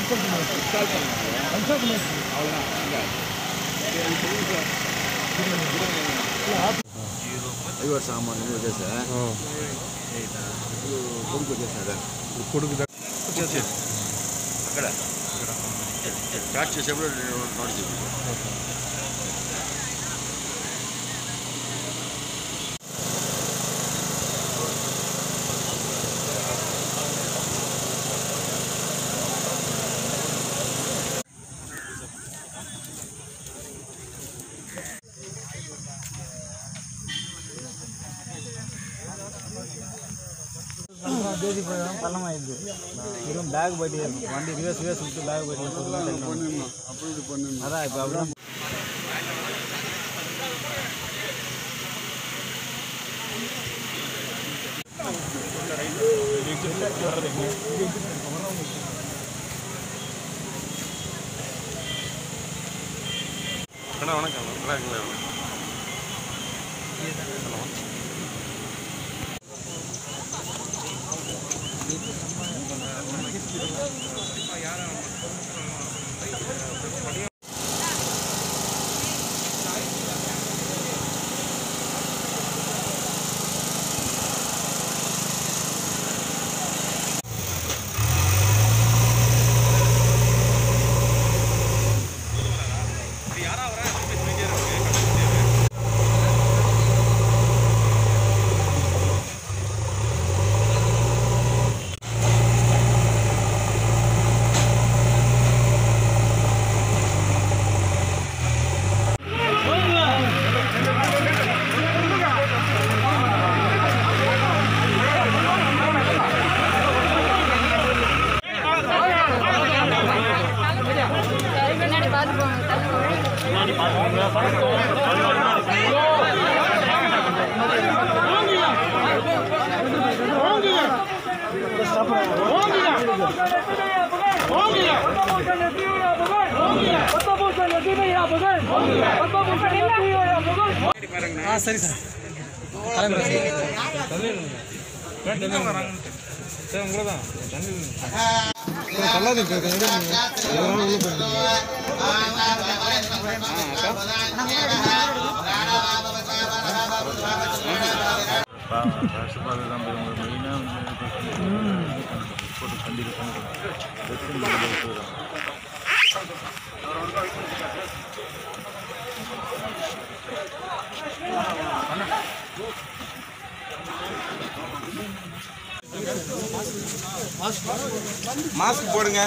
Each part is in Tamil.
ಐವತ್ತು ಸಾಮಾನು ಇದೆ ಸರ್ ಇದು ಕೊಡುಕು ಸರ್ ಕೊಡುಗು ಆ ಕಡೆ ಚಾರ್ಜ್ ಸೆಪ್ರೇಟ್ ನೋಡ್ತೀವಿ தேதி போய் பள்ளமாயிடுது வெறும் பேக் போயிட்டே இருக்கும் வண்டி ரிவர்ஸ் ரிவர்ஸ் விட்டு பேக் போயிட்டு அதான் இப்போ அப்படிதான் அண்ணா வணக்கம் நல்லா இருக்குங்களா பின்னாடி பார்த்து போங்க தள்ளி போங்க. ஆ சரி சார் கிளம்புறேன் சார் உங்களை தான் கல்லாது எதனால உள்ள போயிருந்தீங்க மாஸ்க் போடுங்க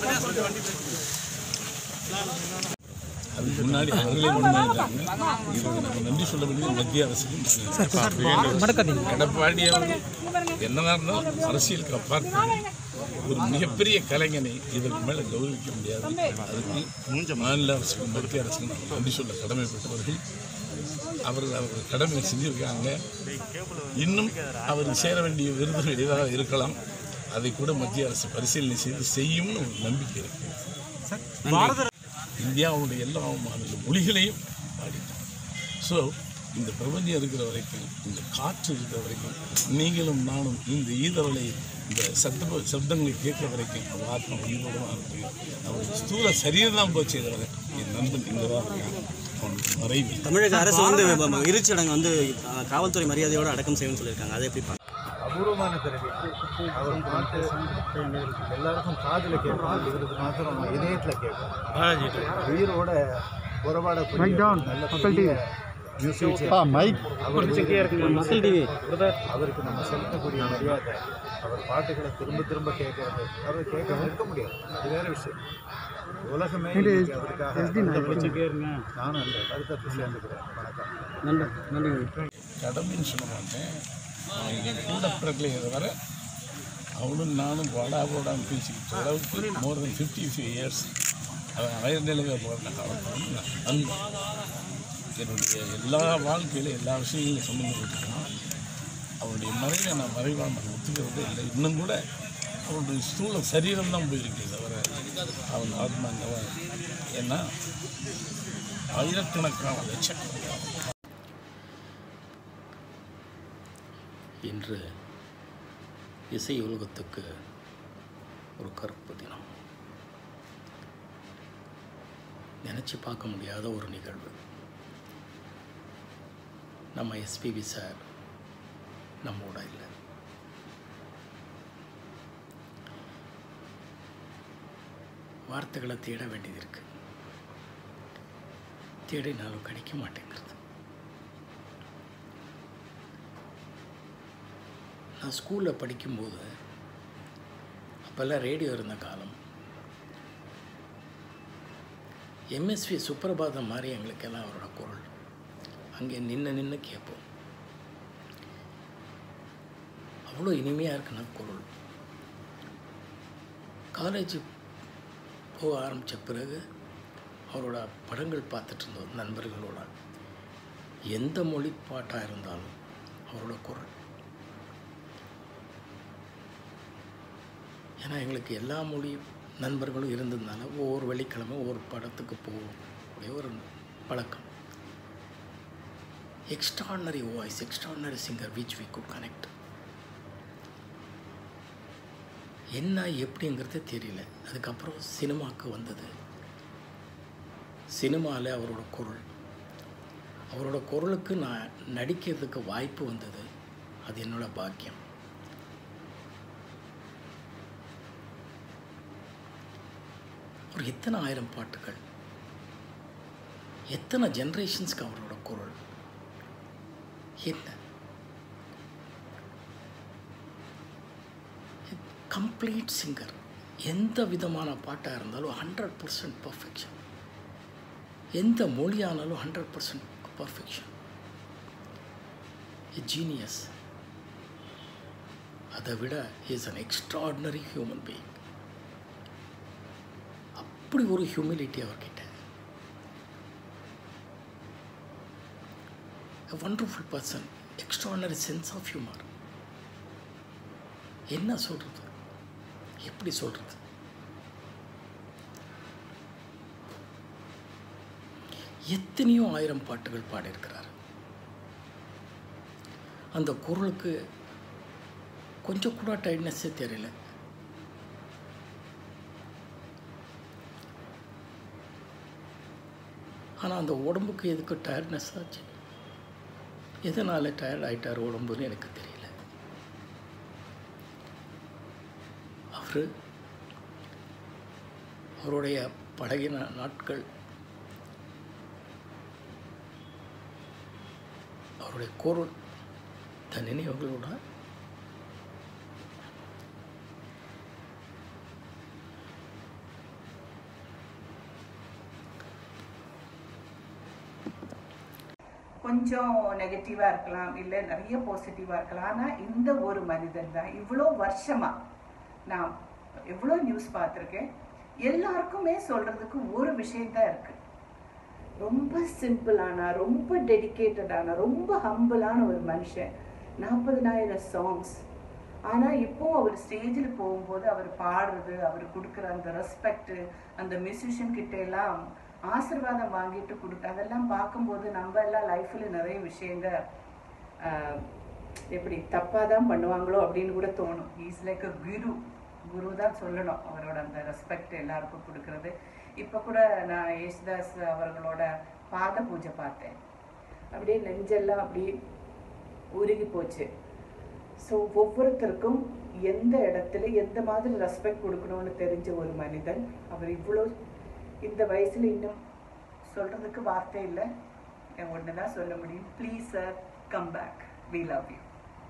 அதுக்கு முன்னாடி அவர்களே முன்னாடிட்டாங்க இதுக்கு நம்ம நன்றி சொல்ல வேண்டியது மத்திய அரசுக்கும் மடக்காதீங்க எடப்பாடி அவர்கள் என்னதான் இருந்தாலும் அரசியலுக்கு அப்பாற்பட்டு ஒரு மிகப்பெரிய கலைஞனை இதற்கு மேலே கௌரவிக்க முடியாது அதுக்கு மாநில அரசுக்கும் மத்திய அரசுக்கும் நம்ம நன்றி சொல்ல கடமைப்பட்டவர்கள் அவர்கள் அவர்கள் கடமையை செஞ்சிருக்காங்க இன்னும் அவர் சேர வேண்டிய விருதுகள் ஏதாவது இருக்கலாம் அதை கூட மத்திய அரசு பரிசீலனை செய்து செய்யும்னு ஒரு நம்பிக்கை இருக்கு இந்தியாவுடைய எல்லா மாநில மொழிகளையும் பாடிட்டாங்க ஸோ இந்த பிரபஞ்சம் இருக்கிற வரைக்கும் இந்த காற்று இருக்கிற வரைக்கும் நீங்களும் நானும் இந்த ஈதவளை இந்த சத்த சப்தங்களை கேட்குற வரைக்கும் அவர் ஆத்மா உயிரோடு தான் இருக்கு அவர் ஸ்தூல சரீரம் தான் போச்சு தவிர என் நண்பன் இங்கே தான் இருக்கான் அவனுக்கு மறைவு தமிழக அரசு வந்து ம- இறுதிச்சடங்கு வந்து அஹ், காவல்துறை மரியாதையோட அடக்கம் செய்யணும்னு சொல்லியிருக்காங்க அதை எப்படி பார்க்க அபூர்வமான பிறகு அவர் பாட்டு எல்லாருக்கும் காதில் கேட்கும் இவருக்கு மாத்திரம் இதயத்தில் கேட்கும் உயிரோட உறவாடக்கூடிய நல்ல பெரிய மியூசிக் மைக் மக்கள் டிவி அவருக்கு நம்ம செலுத்தக்கூடிய மரியாதை அவர் பாட்டுகளை திரும்ப திரும்ப கேட்கறது அவர் கேட்க இருக்க முடியாது அது வேற விஷயம் உலகமே இன்னைக்கு அவருக்காக நானும் அந்த கருத்தை சேர்ந்துக்கிறேன் வணக்கம் நன்றி நன்றி கடமைன்னு சொல்ல மாட்டேன் அவன் என் கூட பிறக்கலையே தவிர அவனும் நானும் போடா போடான்னு பேசிக்கிட்ட அளவுக்கு more than fifty five years அவன் அயர்நிலையில் போடுற காலத்தில் அன்பு என்னுடைய எல்லா வாழ்க்கையிலும் எல்லா விஷயங்களையும் சம்மந்தப்பட்டிருக்கான் அவனுடைய மறைவை நான் மறைவாக நான் ஒத்துக்கிறதே இல்லை இன்னும் கூட அவனுடைய ஸ்தூல சரீரம் தான் போயிருக்கே தவிர அவன் ஆத்மாங்க ஏன்னா ஆயிரக்கணக்கான லட்சக்கணக்கான இன்று இசை உலகத்துக்கு ஒரு கருப்பு தினம் நினச்சி பார்க்க முடியாத ஒரு நிகழ்வு நம்ம எஸ்பிபி சார் நம்மோட இல்லை வார்த்தைகளை தேட வேண்டியது இருக்கு தேடினாலும் கிடைக்க மாட்டேங்கிறது நான் ஸ்கூலில் படிக்கும்போது அப்போல்லாம் ரேடியோ இருந்த காலம் எம்எஸ்வி சுப்பிரபாதம் மாதிரி எங்களுக்கெல்லாம் அவரோட குரல் அங்கே நின்று நின்று கேட்போம் அவ்வளோ இனிமையாக இருக்குன்னா குரல் காலேஜ் போக ஆரம்பித்த பிறகு அவரோட படங்கள் பார்த்துட்டு இருந்தோம் நண்பர்களோட எந்த மொழி பாட்டாக இருந்தாலும் அவரோட குரல் ஏன்னா எங்களுக்கு எல்லா மொழி நண்பர்களும் இருந்ததுனால ஒவ்வொரு வெள்ளிக்கிழமை ஒவ்வொரு படத்துக்கு போவோம் ஒரே ஒரு பழக்கம் extraordinary voice extraordinary singer which we could connect என்ன எப்படிங்கிறது தெரியல அதுக்கப்புறம் சினிமாவுக்கு வந்தது சினிமாவில் அவரோட குரல் அவரோட குரலுக்கு நான் நடிக்கிறதுக்கு வாய்ப்பு வந்தது அது என்னோட பாக்கியம் ஒரு எத்தனை ஆயிரம் பாட்டுகள் எத்தனை ஜென்ரேஷன்ஸ்க்கு அவரோட குரல் என்ன கம்ப்ளீட் சிங்கர் எந்த விதமான பாட்டாக இருந்தாலும் ஹண்ட்ரட் பர்சன்ட் பர்ஃபெக்ஷன் எந்த மொழியானாலும் hundred percent perfection a genius அதை விட is an extraordinary human being அப்படி ஒரு ஹியூமிலிட்டி அவர்கிட்ட wonderful person extraordinary sense of humour என்ன சொல்கிறது எப்படி சொல்கிறது எத்தனையோ ஆயிரம் பாட்டுகள் பாடியிருக்கிறார் அந்த குரலுக்கு கொஞ்சம் கூட டைட்னஸ்ஸே தெரியல ஆனால் அந்த உடம்புக்கு எதுக்கு டயர்ட்னஸ் ஆச்சு எதனால் டயர்ட் ஆகிட்டார் உடம்புன்னு எனக்கு தெரியல அவர் அவருடைய பழகின நாட்கள் அவருடைய குரல் தன் நினைவுகளோட கொஞ்சம் நெகட்டிவாக இருக்கலாம் இல்லை நிறைய பாசிட்டிவாக இருக்கலாம் ஆனால் இந்த ஒரு மனிதன் தான் இவ்வளோ வருஷமாக நான் எவ்வளோ நியூஸ் பார்த்துருக்கேன் எல்லாருக்குமே சொல்கிறதுக்கு ஒரு விஷயம்தான் இருக்குது ரொம்ப சிம்பிளான ரொம்ப டெடிக்கேட்டடான ரொம்ப ஹம்பிளான ஒரு மனுஷன் நாற்பதனாயிரம் சாங்ஸ் ஆனால் இப்போ அவர் ஸ்டேஜில் போகும்போது அவர் பாடுறது அவர் கொடுக்குற அந்த ரெஸ்பெக்ட் அந்த மியூசிஷியன் கிட்ட எல்லாம் ஆசிர்வாதம் வாங்கிட்டு கொடுக்க அதெல்லாம் பார்க்கும்போது நம்ம எல்லாம் லைஃப்பில் நிறைய விஷயங்க ஆஹ், எப்படி தப்பாக தான் பண்ணுவாங்களோ அப்படின்னு கூட தோணும் இஸ் லைக் அ குரு குரு தான் சொல்லணும் அவரோட அந்த ரெஸ்பெக்ட் எல்லாருக்கும் கொடுக்கறது இப்போ கூட நான் யேசுதாஸ் அவர்களோட பாத பூஜை பார்த்தேன் அப்படியே நெஞ்செல்லாம் அப்படியே உருகி போச்சு ஸோ ஒவ்வொருத்தருக்கும் எந்த இடத்துல எந்த மாதிரி ரெஸ்பெக்ட் கொடுக்கணும்னு தெரிஞ்ச ஒரு மனிதன் அவர் இவ்வளோ இந்த வயசுல இன்னும் சொல்றதுக்கு வார்த்தை இல்லை ஒன்று தான் சொல்ல முடியும் please sir come back we love you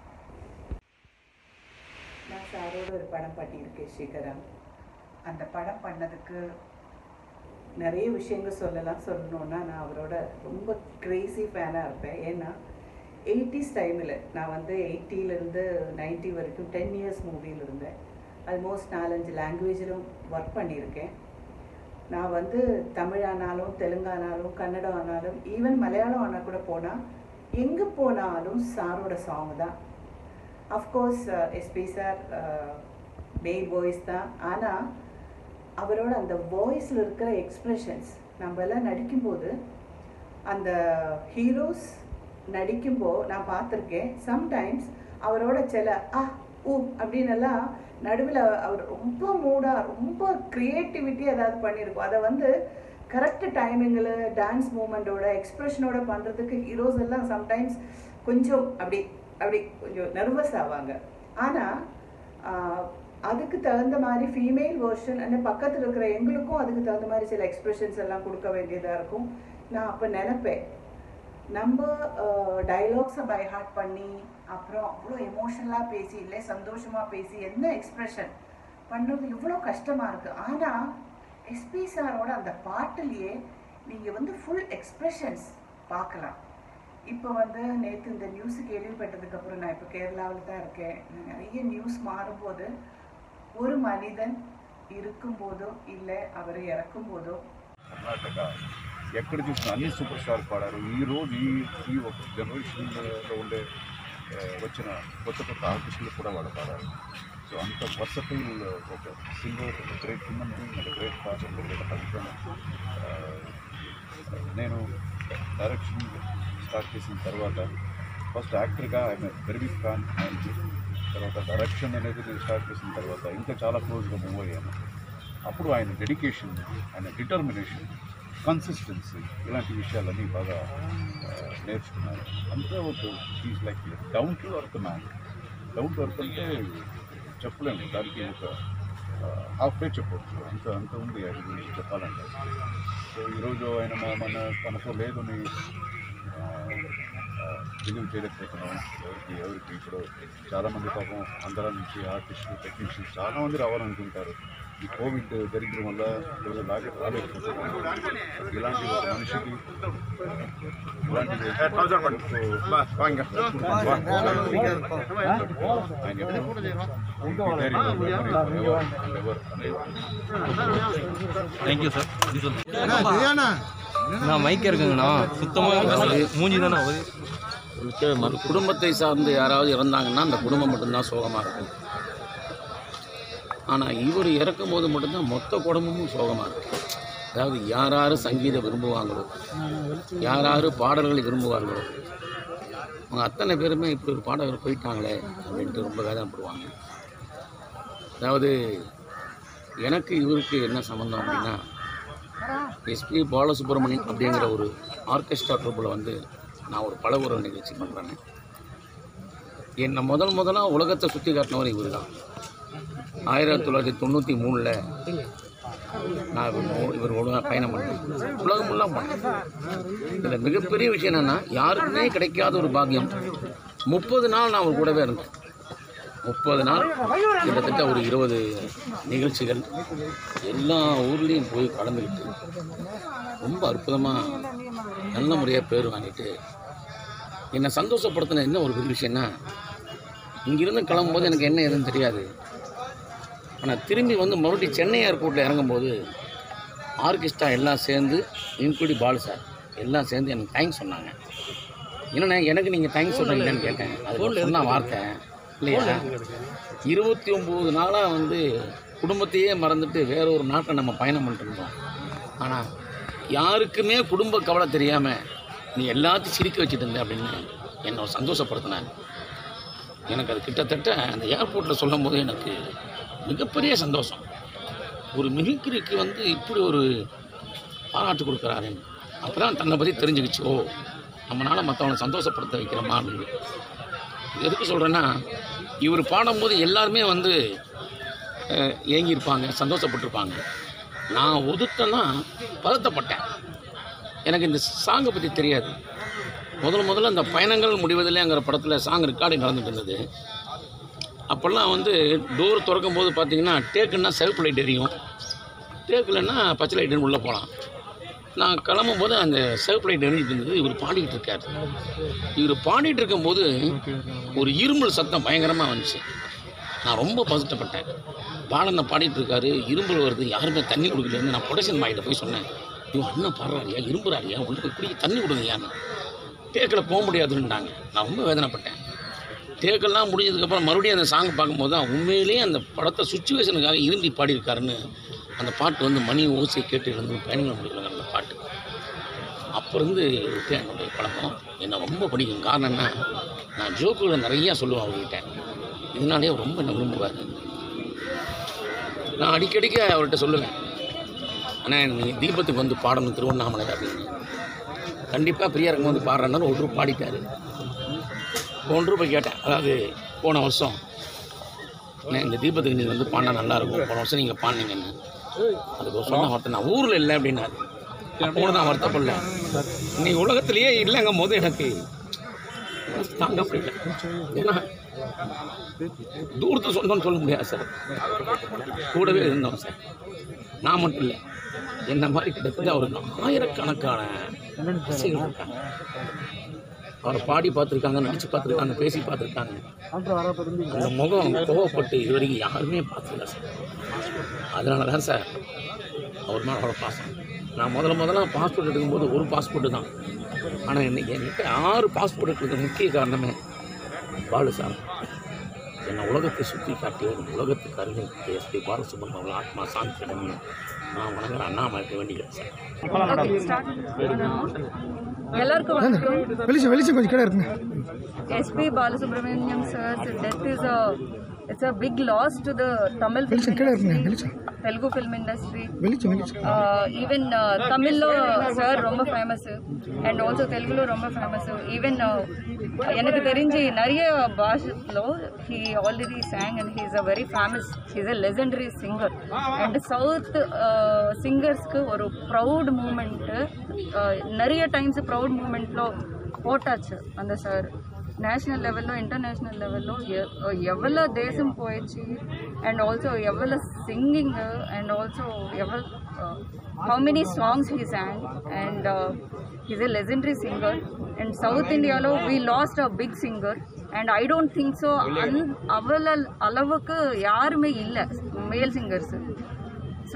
நான் சாரோட ஒரு படம் பண்ணியிருக்கேன் ஸ்ரீகரம் அந்த படம் பண்ணதுக்கு நிறைய விஷயங்கள் சொல்லலாம் சொல்லணும்னா நான் அவரோட ரொம்ப கிரேசி ஃபேனாக இருப்பேன் ஏன்னா எயிட்டிஸ் டைமில் நான் வந்து எயிட்டிலேருந்து நைன்ட்டி வரைக்கும் டென் இயர்ஸ் மூவியில் இருந்தேன் ஆல்மோஸ்ட் நாலஞ்சு லாங்குவேஜிலும் ஒர்க் பண்ணியிருக்கேன் நான் வந்து தமிழானாலும் தெலுங்கானாலும் கன்னடம் ஆனாலும் ஈவன் மலையாளம் ஆனால் கூட போனால் எங்கே போனாலும் சாரோட சாங் தான் of course SP sir main voice தான் ஆனால் அவரோட அந்த வாய்ஸில் இருக்கிற எக்ஸ்ப்ரெஷன்ஸ் நம்ம எல்லாம் நடிக்கும்போது அந்த ஹீரோஸ் நடிக்கும்போது நான் பார்த்துருக்கேன் சம்டைம்ஸ் அவரோட சில ஆ ஊ அப்படின்னு எல்லாம் நடுவில் அவர் ரொம்ப மூடாக ரொம்ப க்ரியேட்டிவிட்டி ஏதாவது பண்ணியிருக்கோம் அதை வந்து கரெக்ட் டைமிங்கில் டான்ஸ் மூமெண்ட்டோட எக்ஸ்பிரஷனோட பண்ணுறதுக்கு ஹீரோஸ் எல்லாம் சம்டைம்ஸ் கொஞ்சம் அப்படி அப்படி கொஞ்சம் நர்வஸ் ஆவாங்க ஆனால் அதுக்கு தகுந்த மாதிரி ஃபீமேல் வேர்ஷன் அந்த பக்கத்தில் இருக்கிற எங்களுக்கும் அதுக்கு தகுந்த மாதிரி சில எக்ஸ்பிரஷன்ஸ் எல்லாம் கொடுக்க வேண்டியதாக இருக்கும் நான் அப்போ நினைப்பேன் நம்ம டைலாக்ஸை பை ஹார்ட் பண்ணி அப்புறம் அவ்வளோ எமோஷனலாக பேசி இல்லை சந்தோஷமாக பேசி என்ன எக்ஸ்பிரஷன் பண்ணுறது இவ்வளோ கஷ்டமாக இருக்குது ஆனால் எஸ்பி சாரோட அந்த பாட்டுலேயே நீங்கள் வந்து ஃபுல் எக்ஸ்பிரஷன்ஸ் பார்க்கலாம் இப்போ வந்து நேற்று இந்த நியூஸ் கேள்விப்பட்டதுக்கப்புறம் நான் இப்போ கேரளாவில் தான் இருக்கேன் நான் நிறைய நியூஸ் மாறும்போது ஒரு மனிதன் இருக்கும்போதோ இல்லை அவர் ఇறக்கும்போதோ కర్ణాటక ఎక్కడ చూసిన అన్ని సూపర్ స్టార్ పాడారు ఈ రోజు ఈ ఈ ఒక జనరేషన్లో ఉండే ఆ, వచ్చిన కొత్త కొత్త ఆర్టిస్టులు కూడా వాళ్ళు పాడారు సో అంత వర్సటైల్ ఒక singer great human being and great father great husband నేను డైరెక్షన్ స్టార్ట్ చేసిన తర్వాత ఫస్ట్ యాక్టర్గా ఆయన వెరీ బిగ్ ఫ్యాన్ ఆయనకి తర్వాత డైరెక్షన్ అనేది నేను స్టార్ట్ చేసిన తర్వాత ఇంకా చాలా క్లోజ్గా మూవ్ అయ్యాను అప్పుడు ఆయన డెడికేషన్ ఆయన డిటర్మినేషన్ కన్సిస్టెన్సీ ఇలాంటి విషయాలన్నీ బాగా ఆ, నేర్చుకున్నారు అంతే ఒక is like down to earth man down to earth అంటే చెప్పలేము దానికి ఒక హాఫ్ డే చెప్పవచ్చు అంత అంత ఉంది ఆయన గురించి చెప్పాలంటే సో ఈరోజు ఆయన మన మన తనతో లేదని బిలీవ్ చేయలేకపోతున్నాం ఎవరికి ఎవరికి ఇప్పుడు చాలామంది పాపం ఆంధ్ర నుంచి ఆర్టిస్టులు టెక్నీషియన్స్ చాలామంది రావాలనుకుంటారు ఈ కోవిడ్ దరిద్రం వల్ల ఎవరు లాగే రాలేకపోతున్నారు ఇలాంటి ఒక మనిషికి ఇలాంటి ఆయన ఎప్పుడు தேங்க்யூ சார் நான் மைக் இருக்குங்கண்ணா சுத்தமாக மூஞ்சி தானே ஆகுது உங்களுக்கு மறு குடும்பத்தை சார்ந்து யாராவது இறந்தாங்கன்னா அந்த குடும்பம் மட்டும்தான் சோகமாக இருக்கும் ஆனால் இவர் இறக்கும் போது மட்டும்தான் மொத்த குடும்பமும் சோகமாக இருக்கும் அதாவது யார் யார் சங்கீதம் விரும்புவாங்களோ யார் யார் பாடல்களை விரும்புவார்களோ அவங்க அத்தனை பேருமே இப்படி ஒரு பாடகர் போயிட்டாங்களே அப்படின்ட்டு ரொம்ப வேதனைப்படுவாங்க அதாவது எனக்கு இவருக்கு என்ன சம்மந்தம் அப்படின்னா எஸ்பி பாலசுப்ரமணியம் அப்படிங்கிற ஒரு ஆர்கெஸ்ட்ரா ட்ரூப்பில் வந்து நான் ஒரு பல உறவு நிகழ்ச்சி பண்ணுறேன் என்னை முதல் முதலாக உலகத்தை சுற்றி காட்டினவர் இவர் தான் ஆயிரத்தி தொள்ளாயிரத்தி தொண்ணூற்றி மூணில் நான் இவர் இவரோட பயணம் பண்ணேன் உலகம் ஃபுல்லாக போனேன் இதில் மிகப்பெரிய விஷயம் என்னென்னா யாருக்குமே கிடைக்காத ஒரு பாக்கியம் முப்பது நாள் நான் அவர் கூடவே இருந்தேன் முப்பது நாள் கிட்டத்தட்ட ஒரு இருபது நிகழ்ச்சிகள் எல்லா ஊர்லேயும் போய் கலந்துக்கிட்டு ரொம்ப அற்புதமாக நல்ல முறையாக பேர் வாங்கிட்டு என்னை சந்தோஷப்படுத்தின என்ன ஒரு பெரிய விஷயம்னா இங்கிருந்து கிளம்பும்போது எனக்கு என்ன எதுன்னு தெரியாது ஆனால் திரும்பி வந்து மறுபடியும் சென்னை ஏர்போர்ட்டில் இறங்கும்போது ஆர்கெஸ்ட்ரா எல்லாம் சேர்ந்து இன்க்ளூடி பாலு சார் எல்லாம் சேர்ந்து எனக்கு தேங்க்ஸ் சொன்னாங்க என்னண்ணே எனக்கு நீங்கள் தேங்க்ஸ் சொல்கிறீங்கன்னு கேட்டேன் அது சொன்ன வார்த்தை இல்லையா இருபத்தி ஒம்பது நாளாக வந்து குடும்பத்தையே மறந்துட்டு வேற ஒரு நாட்டில் நம்ம பயணம் பண்ணிட்டு இருந்தோம் ஆனால் யாருக்குமே குடும்ப கவலை தெரியாமல் நீ எல்லாத்தையும் சிரிக்க வச்சுட்டு இருந்த அப்படின்னு என்னை சந்தோஷப்படுத்தினாங்க எனக்கு அது கிட்டத்தட்ட அந்த ஏர்போர்ட்டில் சொல்லும்போது எனக்கு மிகப்பெரிய சந்தோஷம் ஒரு மிமிக்ரிக்கு வந்து இப்படி ஒரு பாராட்டு கொடுக்குறாரு அப்போ தான் தன்னை பற்றி தெரிஞ்சுக்கிச்சு ஓ நம்மளால் மற்றவனை சந்தோஷப்படுத்த வைக்கிறோமா அப்படின்னு எதுக்கு சொல்கிறேன்னா இவர் பாடும்போது எல்லாருமே வந்து அஹ், ஏங்கியிருப்பாங்க சந்தோஷப்பட்டிருப்பாங்க நான் ஒதுத்தனா பதட்டப்பட்டேன் எனக்கு இந்த சாங்கை பற்றி தெரியாது முதல்ல முதல்ல அந்த பயணங்கள் முடிவதில்லைங்கிற படத்தில் சாங் ரெக்கார்டிங் நடந்துட்டு இருந்தது அப்போல்லாம் வந்து டோர் திறக்கும் போது பார்த்தீங்கன்னா டேக்குன்னா சிவப்பு லைட் எரியும் டேக்குலன்னா பச்சை லைட்டுன்னு உள்ளே போகலாம் நான் கிளம்பும் போது அந்த சிவப்பு லைட் எரிஞ்சிட்டு இருந்தது இவர் பாடிக்கிட்டு இருக்கார் இவர் பாடிட்டு இருக்கும்போது ஒரு இருமல் சத்தம் பயங்கரமாக வந்துச்சு நான் ரொம்ப பதட்டப்பட்டேன் பாலனை பாடிட்டு இருக்காரு இரும்பல் வருது யாருமே தண்ணி கொடுக்கலன்னு நான் ப்ரொடக்ஷன் மாயிட்ட போய் சொன்னேன் இவன் அண்ணன் பாடுறாரியா இரும்புறாரியா உள்ள போய் குடிக்க தண்ணி கொடுங்கயான்னு டேக்கில் போக முடியாதுன்னுட்டாங்க நான் ரொம்ப வேதனைப்பட்டேன் டேக்கெல்லாம் முடிஞ்சதுக்கப்புறம் மறுபடியும் அந்த சாங் பார்க்கும்போது தான் உண்மையிலேயே அந்த படத்தை சுச்சுவேஷனுக்காக இரும்பி பாடியிருக்காருன்னு அந்த பாட்டு வந்து மணி ஓசையை கேட்டு இருந்து பயணிகள் முடிக்கலங்க அந்த பாட்டு அப்போ இருந்து இருக்கு என்னுடைய பழக்கம் என்னை ரொம்ப பிடிக்கும் காரணம் என்ன நான் ஜோக்குகளை நிறையா சொல்லுவேன் அவர்கிட்ட இதனாலே அவர் ரொம்ப என்னை விரும்புவார் நான் அடிக்கடிக்க அவர்கிட்ட சொல்லுவேன் ஆனால் நீங்கள் தீபத்துக்கு வந்து பாடணும் திருவண்ணாமலை அப்படின்னு கண்டிப்பாக பிரியாருக்கு வந்து பாடுறேன்னு ஒரு ரூபா பாடிட்டார் ஒன்று ரூபாய் கேட்டேன் அதாவது போன வருஷம் அண்ணே, இந்த தீபத்துக்கு நீங்கள் வந்து பாடினா நல்லாயிருக்கும் போன வருஷம் நீங்கள் பாடினீங்கன்னு அதுக்கு ஒரு சொன்ன வார்த்தை நான் ஊரில் இல்லை அப்படின்னாரு அப்போ நான் வருத்தப்படல இன்னைக்கு உலகத்திலேயே இல்லைங்கும் போது எனக்கு மனசு தாங்க முடியல ஏன்னா தூரத்து சொந்தம்னு சொல்ல முடியாது சார் கூடவே இருந்தோம் சார் நான் மட்டும் இல்லை என்ன மாதிரி கிட்டத்தட்ட ஒரு ஆயிரக்கணக்கான ரசிகர்கள் இருக்காங்க அவரை பாடி பார்த்துருக்காங்க நடிச்சு பார்த்துருக்காங்க பேசி பார்த்துருக்காங்க அந்த முகம் கோவப்பட்டு இது வரைக்கும் யாருமே பார்த்ததில்ல சார் அதனால தான் சார் அவர் மேலே அவ்வளோ பாசம் நான் முதல்ல முதல்ல பாஸ்போர்ட் எடுக்கும்போது ஒரு பாஸ்போர்ட்டு தான் ஆனால் இன்னைக்கு என்கிட்ட ஆறு பாஸ்போர்ட் எடுக்கிறது முக்கிய காரணமே பாலு சார் என்னை உலகத்தை சுற்றி காட்டி ஒரு உலகத்துக்கு அருகே எஸ்பி பாலசுப்ரமணியம் அவர்கள் ஆத்மா சாந்தி அடையணும் நான் வணங்குற அண்ணாமலைக்கு வேண்டிக்கிறேன் சார் எல்லாருக்கும் வணக்கம் வெளிச்சம் வெளிச்சம் கொஞ்சம் கடை இருக்குங்க SP Balasubrahmanyam sir death is a it's a big loss to the Tamil வெளிச்சம் கீழே இருக்குங்க வெளிச்சம் தெலுங்கு ஃபில்ம் இண்டஸ்ட்రీ வெளிச்சம் வெளிச்சம் ఈవెన్ తమిళ్లో సార్ ரொம்ப ఫేమస్ అండ్ ఆల్సో తెలుగులో ரொம்ப ఫేమస్ ఈవెన్ எனக்கு தெரிஞ்சு நிறைய பாஷలో he already sang and he is a very famous he's a legendary singer and south சிங்கர்ஸ்க்கு ஒரு ப்ரௌட் மூமெண்ட்டு நிறைய டைம்ஸ் ப்ரௌட் மூமெண்ట్లో పోటాచ్చు அந்த సార్ నేషనల్ లెవెల్లో ఇంటర్నేషనల్ లెవెల్లో ఎవరి దేశం పోయొచ్చి అండ్ ఆల్సో ఎవరి సింగింగ్ అండ్ ఆల్సో ఎవరి how many songs he sang and he's a legendary singer and south ఇండియాలో we lost a big singer and I don't think so అన్ அவள அளவுக்கு யாருமே இல்லை மேல் சிங்கர்ஸ் ஸோ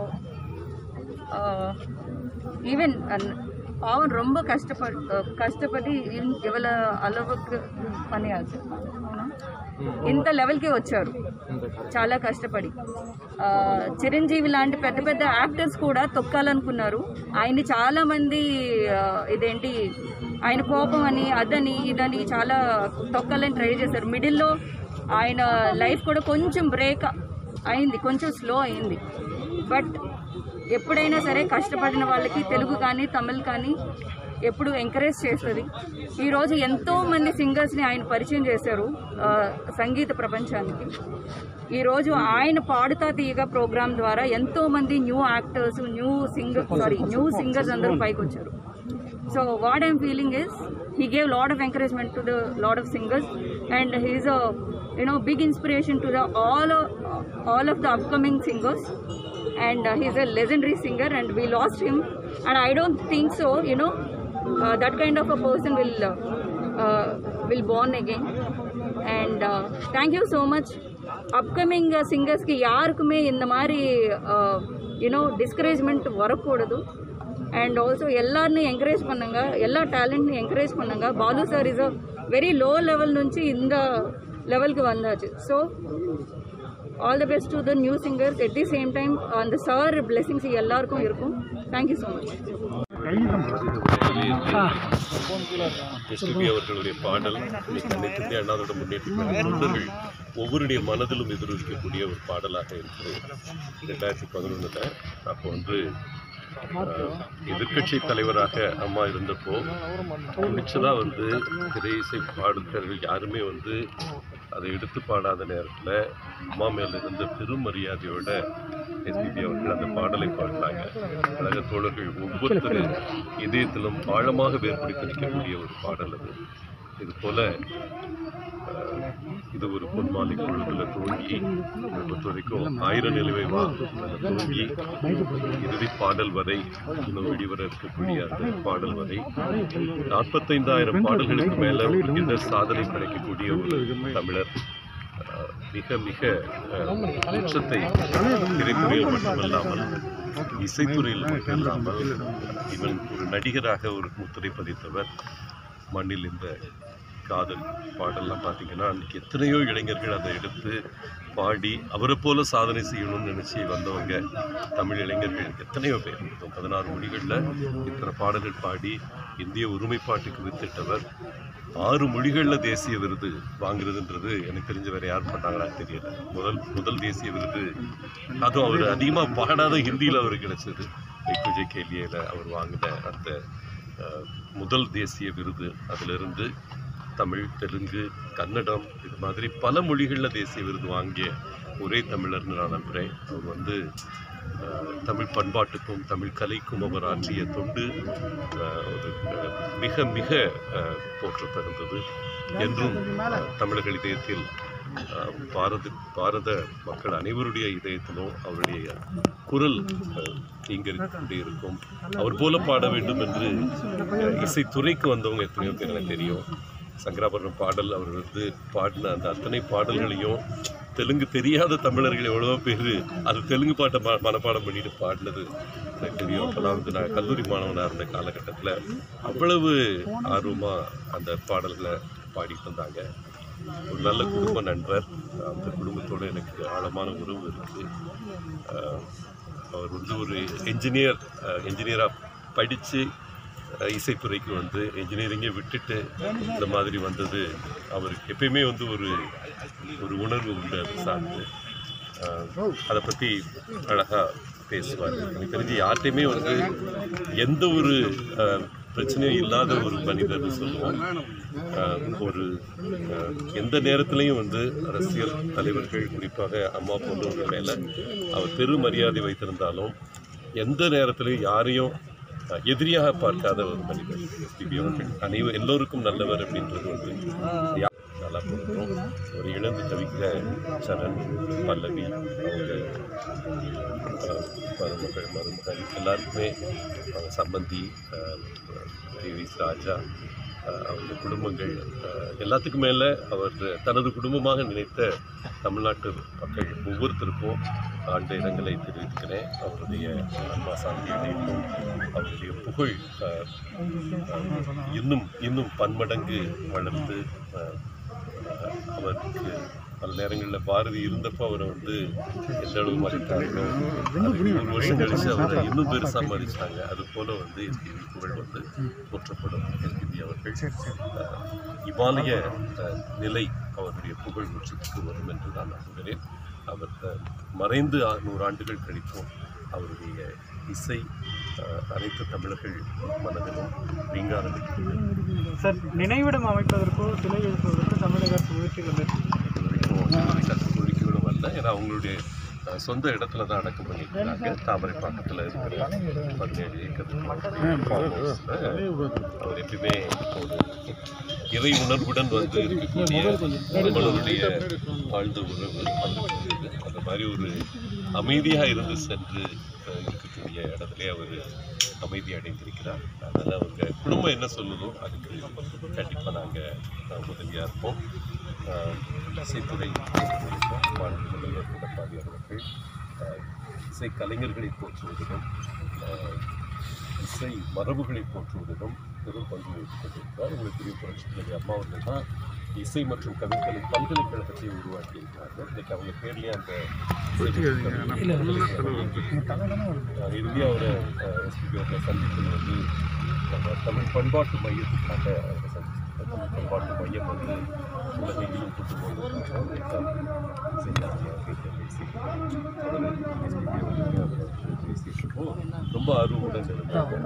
ஈவன் பாவம் ரொம்ப கஷ்டப்பட் కష్టపడి ఇవాళ அளவுக்கு పనియాచ్చు ఇంత లెవెల్కి వచ్చారు చాలా కష్టపడి ఆ, చిరంజీవి లాంటి పెద్ద పెద్ద యాక్టర్స్ కూడా తొక్కాలనుకున్నారు ఆయన్ని చాలా మంది ఆ, ఇదేంటి ఆయన కోపం అని అదని ఇదని చాలా తొక్కాలని ట్రై చేశారు మిడిల్లో ఆయన లైఫ్ కూడా కొంచెం బ్రేక్ అయింది కొంచెం స్లో అయింది బట్ ఎప్పుడైనా సరే కష్టపడిన వాళ్ళకి తెలుగు కానీ తమిళ్ కానీ ఎప్పుడు ఎంకరేజ్ చేస్తుంది ఈరోజు ఎంతో మంది సింగర్స్ని ఆయన పరిచయం చేశారు ఆ, సంగీత ప్రపంచానికి ఈరోజు ఆయన పాడుతా తీయగా ప్రోగ్రామ్ ద్వారా ఎంతో మంది new actors new singer sorry new singers అందరూ పైకి వచ్చారు so what I'm feeling is he gave lot of encouragement to the lot of singers and he is a you know big inspiration to the all of, all of the upcoming singers and uh, he's a legendary singer and we lost him and i don't think so you know uh, that kind of a person will uh, uh, will born again and uh, thank you so much upcoming சிங்கர்ஸ்க்கு யாருக்குமே இந்த மாதிரி யூனோ டிஸ்கரேஜ்மெண்ட் வரக்கூடாது అండ్ ఆల్సో எல்லாருని ఎంకరేజ్ பண்ணுங்க எல்லா టాలెంట్ని ఎంకరేజ్ பண்ணுங்க Balu sir is a very low level నుంచి இந்த லெவலுக்கு வந்தாச்சு so all the best to the new singers at the same time அந்த சார் பிளெஸிங்ஸ் எல்லாருக்கும் இருக்கும் தேங்க்யூ ஸோ மச் எஸ்பிபி அவர்களுடைய பாடல் இன்னைக்கு அனைத்து இந்திய அண்ணாதோட முன்னேற்ற தொண்டர்கள் ஒவ்வொருடைய மனதிலும் எதிரொலிக்கக்கூடிய ஒரு பாடலாக இருக்குது ரெண்டாயிரத்தி பதினொன்றில் அப்போ வந்து எதிர்கட்சி தலைவராக அம்மா இருந்தப்போ துணிச்சதாக வந்து திரை இசை பாடல்கள் யாருமே வந்து அதை எடுத்து பாடாத நேரத்தில் அம்மா மேல இருந்த பெரும் மரியாதையோட எஸ்பிபி அவர்கள் அந்த பாடலை பாடினாங்க கழக தோழர்கள் ஒவ்வொருத்தர் இதயத்திலும் ஆழமாக வேர்பிடித்து நிற்கக்கூடிய ஒரு பாடல் அது இது போல அஹ், இது ஒரு பொன்மாலை பொழுதுல துவங்கி என்னை பொறுத்த வரைக்கும் ஆயிரம் நிலவை வா அதுல துவங்கி இறுதி பாடல் வரை இன்னும் வெளிவர இருக்கக்கூடிய அந்த பாடல் வரை நாற்பத்தைந்தாயிரம் பாடல்களுக்கு மேல இந்த சாதனை படைக்கக்கூடிய ஒரு தமிழர் அஹ், மிக மிக அஹ், உச்சத்தை திரைத்துறையில் மட்டுமல்லாமல் இசைத்துறையில் மட்டுமில்லாமல் இவன் ஒரு நடிகராக ஒரு முத்திரை பதித்தவர் மண்ணில் இந்த காதல் பாடல்லாம் பார்த்தீங்கன்னா அன்றைக்கி எத்தனையோ இளைஞர்கள் அதை எடுத்து பாடி அவரை போல சாதனை செய்யணும்னு நினச்சி வந்தவங்க தமிழ் இளைஞர்கள் எத்தனையோ பேர் மொத்தம் பதினாறு மொழிகளில் இத்தனை பாடல்கள் பாடி இந்திய ஒருமைப்பாட்டுக்கு வித்திட்டவர் ஆறு மொழிகளில் தேசிய விருது வாங்குறதுன்றது எனக்கு தெரிஞ்ச வேற யார் பண்ணாங்களா தெரியல முதல் முதல் தேசிய விருது அதுவும் அவர் அதிகமாக பாடாத ஹிந்தியில் அவருக்கு கிடைச்சது எக்குஜே கேலியில் அவர் வாங்கின அந்த அஹ், முதல் தேசிய விருது அதிலிருந்து தமிழ் தெலுங்கு கன்னடம் இது மாதிரி பல மொழிகளில் தேசிய விருது வாங்கிய ஒரே தமிழர்னு நான் நம்புகிறேன் அவர் வந்து அஹ், தமிழ் பண்பாட்டுக்கும் தமிழ் கலைக்கும் அவர் ஆற்றிய தொண்டு அஹ், ஒரு அஹ், மிக மிக அஹ், போற்றத்தகுந்தது என்றும் அஹ், தமிழர்கள் இதயத்தில் அஹ், பாரத பாரத மக்கள் அனைவருடைய இதயத்திலும் அவருடைய குரல் அஹ், தீங்கரித்து கொண்டே இருக்கும் அவர் போல பாட வேண்டும் என்று அஹ், இசைத்துறைக்கு வந்தவங்க எத்தனையோ பேர் எனக்கு தெரியும் சங்கராபரணம் பாடல் அவர் வந்து பாடின அந்த அத்தனை பாடல்களையும் தெலுங்கு தெரியாத தமிழர்கள் எவ்வளவோ பேர் அது தெலுங்கு பாட்டை ம மனப்பாடம் பண்ணிட்டு பாடினது எனக்கு தெரியும் அப்போலாம் வந்து நான் கல்லூரி மாணவனாக இருந்த காலகட்டத்தில் அவ்வளவு ஆர்வமாக அந்த பாடல்களை பாடிட்டு இருந்தாங்க ஒரு நல்ல குடும்ப நண்பர் அந்த குடும்பத்தோடு எனக்கு ஆழமான உறவு இருக்குது அவர் வந்து ஒரு என்ஜினியர் என்ஜினியராக படித்து இசைத்துறைக்கு வந்து என்ஜினியரிங்கை விட்டுட்டு இந்த மாதிரி வந்தது அவருக்கு எப்பயுமே வந்து ஒரு ஒரு உணர்வு உண்டு அது சார்ந்து அஹ், அதை பற்றி அழகாக பேசுவார் எனக்கு தெரிஞ்சு யார்கிட்டையுமே வந்து எந்த ஒரு அஹ், பிரச்சனையும் இல்லாத ஒரு மனிதர்னு சொல்லுவோம் அஹ், ஒரு அஹ், எந்த நேரத்திலையும் வந்து அரசியல் தலைவர்கள் குறிப்பாக அம்மா போன்றவர்கள் மேலே அவர் பெரும் மரியாதை வைத்திருந்தாலும் எந்த நேரத்திலையும் யாரையும் அஹ், எதிரியாக பார்க்காத ஒரு மனிதர் எஸ்பிபி அவர்கள் அனைவரும் எல்லோருக்கும் நல்லவர் அப்படின்றது வந்து யா- நல்லா போகிறோம் ஒரு இழந்து தவிக்கிற சரண் பல்லவி அவங்க அஹ், மருமகள் மருமகன் எல்லாருக்குமே அவங்க சம்பந்தி டிவிஸ் ராஜா அஹ், அவங்க குடும்பங்கள் அஹ், எல்லாத்துக்கும் மேலே அவர் தனது குடும்பமாக நினைத்த தமிழ்நாட்டு மக்கள் ஒவ்வொருத்தருக்கும் ஆண்ட இரங்கலை தெரிவிக்கிறேன் அவருடைய அன்பா சாந்தி அடையட்டும் அவருடைய புகழ் அஹ், அஹ், இன்னும் இன்னும் பன்மடங்கு வளர்ந்து அஹ், அஹ், அவருக்கு பல நேரங்களில் பாரதி இருந்தப்போ அவரை வந்து எந்த அளவு மதித்தாங்க ஒரு வருஷம் கழிச்சு அவரை இன்னும் பெருசாக மதிச்சாங்க அது போல வந்து எஸ்பிபி புகழ் வந்து போற்றப்படும் எஸ்பிபி அவர்கள் அஹ், இமாலய அஹ், நிலை அவருடைய புகழ் உச்சத்துக்கு வரும் என்று நான் நம்புகிறேன் அவர் அஹ், மறைந்து ஆ- நூறு ஆண்டுகள் கழித்தும் அவருடைய இசை அஹ், அனைத்து தமிழர்கள் மனதிலும் ரீங்காரம் சார் நினைவிடம் அமைப்பதற்கோ சிலை எழுப்புவதற்கோ தமிழக அரசு முயற்சிகள் மேற்கொள்ளும் கோரிக்கைகளும் வரல ஏன்னா அவங்களுடைய அஹ், சொந்த இடத்துல தான் அடக்கம் பண்ணியிருக்காங்க தாமரைப்பாக்கத்தில் இருக்கிற பதினேழு ஏக்கர் farm house ல அவர் எப்பயுமே ஒரு இறை உணர்வுடன் வந்து இருக்கக்கூடிய நம்மளுடைய வாழ்ந்த உறவு அவருக்கு இருக்குது. அந்த மாதிரி ஒரு அமைதியாக இருந்து சென்று அஹ், இருக்கக்கூடிய இடத்துல அவர் அமைதி அடைந்திருக்கிறார் அதனால் அவங்க குடும்பம் என்ன சொல்லுதோ அதுக்கு கண்டிப்பாக நாங்கள் உதவியாக இருப்போம் அஹ், இசைத்துறை மாநில முதல்வர் எடப்பாடி அவர்கள் அஹ், இசை கலைஞர்களை போற்றுவதிலும் அஹ், இசை மரபுகளை போற்றுவதிலும் பெரும் பங்கு வகித்துக் கொண்டிருக்கிறார் உங்களுக்கு பெரிய புரட்சி தலைவி அம்மா அவர்கள் தான் இசை மற்றும் கவிக்கலை பல்கலைக்கழகத்தை உருவாக்கியிருக்கிறார்கள் இன்னைக்கு அவங்க பேர்லேயே அந்த அஹ், இறுதியாக ஒரு எஸ்பிபி அவர்களை சந்தித்தது வந்து நம்ம தமிழ் பண்பாட்டு மையத்துக்காக அவரை சந்திச்சிருக்கோம் தமிழ் பண்பாட்டு மையம் வந்து உலகெங்கிலும் கொண்டு போவதற்காக பேசியிருக்கோம் ரொம்ப ஆர்வமுடன் இருந்தாங்க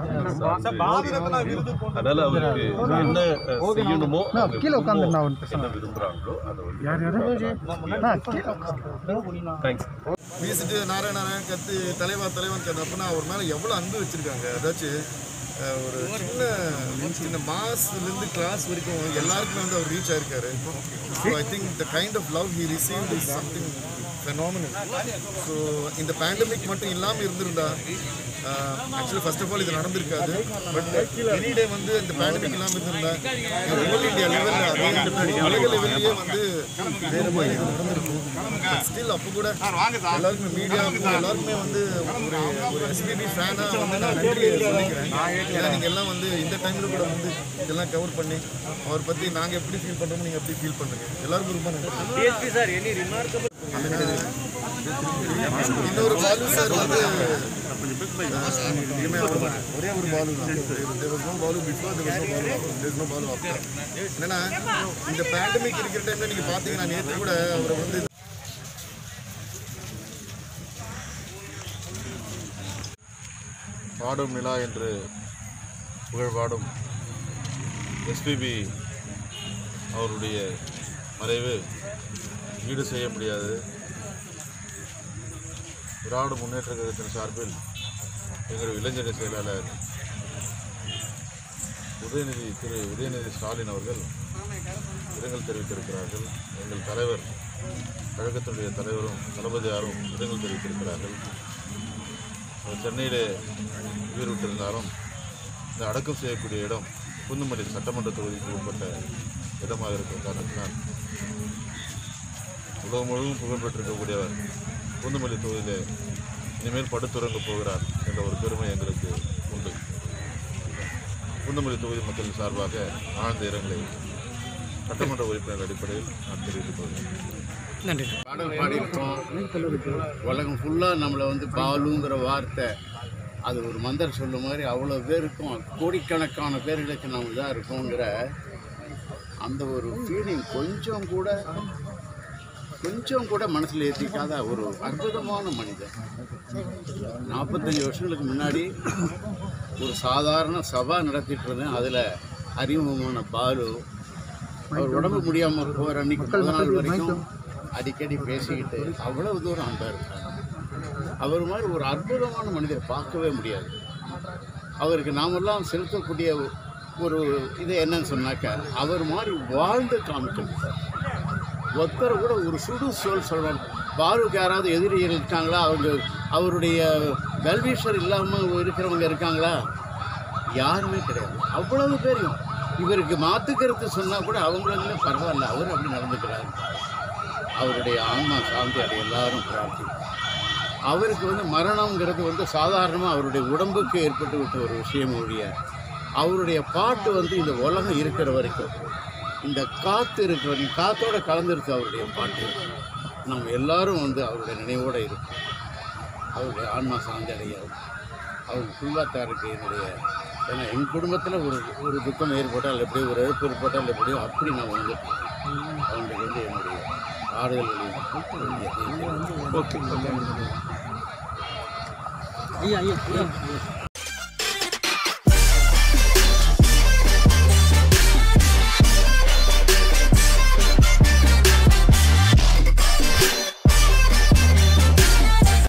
அதனால அவருக்கு என்ன அஹ், செய்யணுமோ அவங்க குடும்பம் என்ன விரும்புகிறாங்களோ அதை வந்து தேங்க்ஸ் வீசிட்டு நாராயண நாராயண் கத்து தலைவா தலைவன் கத்து அப்படின்னா அவர் மேலே எவ்வளோ அன்பு வச்சுருக்காங்க ஏதாச்சும் அஹ், ஒரு சின்ன சின்ன மாஸ்லேருந்து கிளாஸ் வரைக்கும் எல்லாருக்குமே வந்து அவர் ரீச் ஆயிருக்காரு so I think the kind of love he received is something phenomenal so இந்த பேண்டமிக் மட்டும் இல்லாமல் இருந்திருந்தா ஆக்சுவலி ஃபர்ஸ்ட் ஆஃப் ஆல் இது நடந்திருக்காது பட் எனி டே வந்து இந்த பேண்டமிக் இல்லாமல் இருந்திருந்தா ஓல் இந்தியா லெவலில் அதே உலக லெவல்லையே வந்து வேறு மாதிரி இது நடந்திருக்கும் ஸ்டில் அப்போ கூட எல்லாருக்குமே மீடியாவுக்கும் எல்லாருக்குமே வந்து ஒரு ஒரு எஸ்பிபி ஃபேனாக வந்து நான் நன்றி சொல்லிக்கிறேன் ஏன்னா நீங்கள் எல்லாம் வந்து இந்த டைமில் கூட வந்து இதெல்லாம் கவர் பண்ணி அவரை பற்றி நாங்கள் எப்படி ஃபீல் பண்ணுறோமோ நீங்கள் எப்படி ஃபீல் பண்ணுங்க எல்லாருக்கும் ரொம்ப நன்றி சார் எனி ரிமார்க்கபிள் இன்னொரு பாலு சார் வந்து இனிமே வர மாட்டாங்க. ஒரே ஒரு பாலு தான் there was no Balu before there was no Balu after there is no Balu after என்னன்னா இந்த பேண்டமிக் இருக்கிற டைம்ல நீங்க பாத்தீங்கன்னா நேற்று கூட அவரை வந்து பாடும் நிலா என்று புகழ் பாடும் எஸ்பிபி அவருடைய மறைவு ஈடு செய்ய முடியாது திராவிட முன்னேற்ற கழகத்தின் சார்பில் எங்களுடைய இளைஞர் செயலாளர் உதயநிதி திரு உதயநிதி ஸ்டாலின் அவர்கள் இரங்கல் தெரிவித்திருக்கிறார்கள் எங்கள் தலைவர் கழகத்தினுடைய தலைவரும் தளபதியாரும் இரங்கல் தெரிவித்திருக்கிறார்கள் அவர் சென்னையிலே உயிர் விட்டிருந்தாலும் இந்த அடக்கம் செய்யக்கூடிய இடம் குந்துமல்லி சட்டமன்ற தொகுதிக்கு உட்பட்ட இடமாக இருக்கிற காரணத்தினால் உலகம் முழுவதும் புகழ்பெற்றிருக்கக்கூடியவர் குந்துமல்லி தொகுதியிலே இனிமேல் படுத்துறங்க போகிறார் என்ற ஒரு பெருமை எங்களுக்கு உண்டு குந்துமல்லி தொகுதி மக்களின் சார்பாக ஆழ்ந்த இரங்கலை சட்டமன்ற உறுப்பினர் அடிப்படையில் நான் தெரிவித்துக் கொள்கிறேன் பாடல் பாடியிருக்கோம் உலகம் ஃபுல்லாக நம்மளை வந்து பாலுங்கிற வார்த்தை அது ஒரு மந்திர சொல்ல மாதிரி அவ்வளோ பேருக்கும் கோடிக்கணக்கான பேர்களுக்கு நம்ம இதாக இருக்கோங்கிற அந்த ஒரு ஃபீலிங் கொஞ்சம் கூட கொஞ்சம் கூட மனசில் ஏற்றிக்காத ஒரு அற்புதமான மனிதன் நாற்பத்தஞ்சு வருஷங்களுக்கு முன்னாடி ஒரு சாதாரண சபா நடத்திட்டு இருந்தேன் அதில் அறிமுகமான பாலு அவர் உடம்பு முடியாமல் போகிற அன்னைக்கு முதல் நாள் வரைக்கும் அடிக்கடி பேசிக்கிட்டு அவ்வளவு தூரம் அன்பா இருக்காங்க அவர் மாதிரி ஒரு அற்புதமான மனிதரை பார்க்கவே முடியாது அவருக்கு நாமெல்லாம் செலுத்தக்கூடிய ஒரு இது என்னன்னு சொன்னாக்க அவர் மாதிரி வாழ்ந்து காமிக்கணும் ஒருத்தரை கூட ஒரு சுடு சொல் சொல்லணும் பாலுக்கு யாராவது எதிரி இருக்காங்களா அவங்க அவருடைய வெல்விஷர் இல்லாமல் இருக்கிறவங்க இருக்காங்களா யாருமே கிடையாது அவ்வளவு பேரையும் இவருக்கு மாற்று கருத்து சொன்னால் கூட அவங்களுமே பரவாயில்ல அவர் அப்படி நடந்துக்கிறாரு அவருடைய ஆன்மா சாந்தி அடைய எல்லாரும் பிரார்த்தி அவருக்கு வந்து மரணம்ங்கிறது வந்து சாதாரணமாக அவருடைய உடம்புக்கு ஏற்பட்டு விட்ட ஒரு விஷயம் ஒழிய அவருடைய பாட்டு வந்து இந்த உலகம் இருக்கிற வரைக்கும் இந்த காற்று இருக்கிற வரைக்கும் காற்றோட கலந்துருக்கு அவருடைய பாட்டு நம்ம எல்லாரும் வந்து அவருடைய நினைவோடு இருக்கும் அவருடைய ஆன்மா சாந்தி அடைய அவங்க குடும்பத்தாருக்கு என்னுடைய ஏன்னா என் குடும்பத்தில் ஒரு ஒரு துக்கம் ஏற்பட்டால் எப்படி ஒரு இழப்பு ஏற்பட்டால் எப்படியோ அப்படி நான் வந்து அவங்களுக்கு வந்து என்னுடைய ஆறுதல் வழி ஓகே ஐயா ஐயா